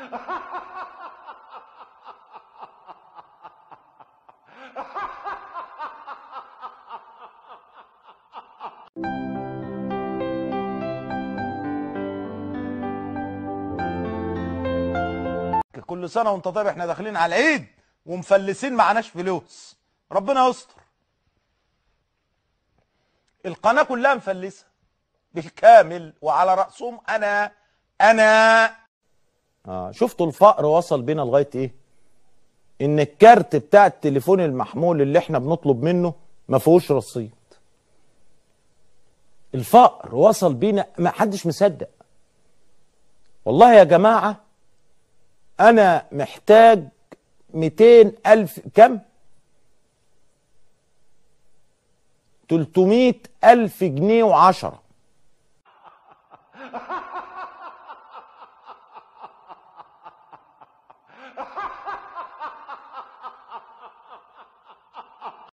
كل سنه وانت طيب احنا داخلين على العيد ومفلسين معناش فلوس ربنا يستر القناه كلها مفلسه بالكامل وعلى راسهم انا انا آه شفتوا الفقر وصل بينا لغايه ايه ان الكارت بتاع التليفون المحمول اللي احنا بنطلب منه ما فيهوش رصيد الفقر وصل بينا ما حدش مصدق والله يا جماعه انا محتاج 200 الف كم 300 الف جنيه وعشرة